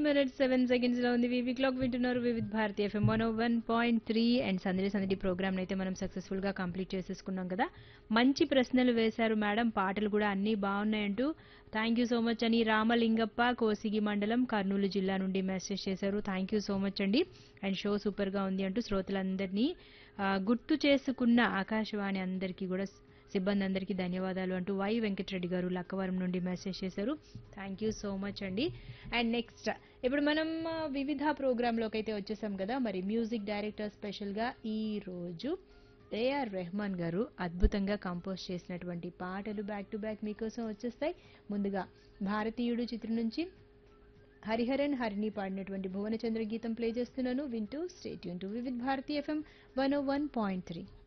minutes seven seconds లో ఉంది వివి క్లాక్ వింటున్నారు Vividh Bharati FM one one point three and సందడి సందడి ప్రోగ్రామ్ అయితే మనం సక్సెస్ఫుల్ గా కంప్లీట్ చేసేసుకున్నాం కదా మంచి ప్రశ్నలు వేశారు మేడం పాటలు కూడా అన్నీ బాగున్నాయంటూ థ్యాంక్ యూ సో మచ్ అని రామలింగప్ప కోసిగి మండలం కర్నూలు జిల్లా నుండి మెసేజ్ చేశారు థ్యాంక్ యూ సో మచ్ అండి అండ్ షో సూపర్ గా ఉంది అంటూ శ్రోతలందరినీ ఆ, గుర్తు చేసుకున్న ఆకాశవాణి అందరికీ కూడా సిబ్బంది అందరికీ ధన్యవాదాలు అంటూ వై వెంకటరెడ్డి గారు లక్కవరం నుండి మెసేజ్ చేశారు థ్యాంక్ యూ సో మచ్ అండి అండ్ నెక్స్ట్ ఇప్పుడు మనం ఆ, వివిధ ప్రోగ్రాంలోకి అయితే వచ్చేసాం కదా మరి మ్యూజిక్ డైరెక్టర్ స్పెషల్గా ఈ రోజు ఏఆర్ రెహమాన్ గారు అద్భుతంగా కంపోజ్ చేసినటువంటి పాటలు బ్యాక్ టు బ్యాక్ మీకోసం వచ్చేస్తాయి ముందుగా భారతీయుడు చిత్రం నుంచి హరిహరన్ హరిని పాడినటువంటి భువనచంద్ర గీతం ప్లే చేస్తున్నాను వింటూ స్టేట్ యూన్ to Vividh Bharati FM one O one point three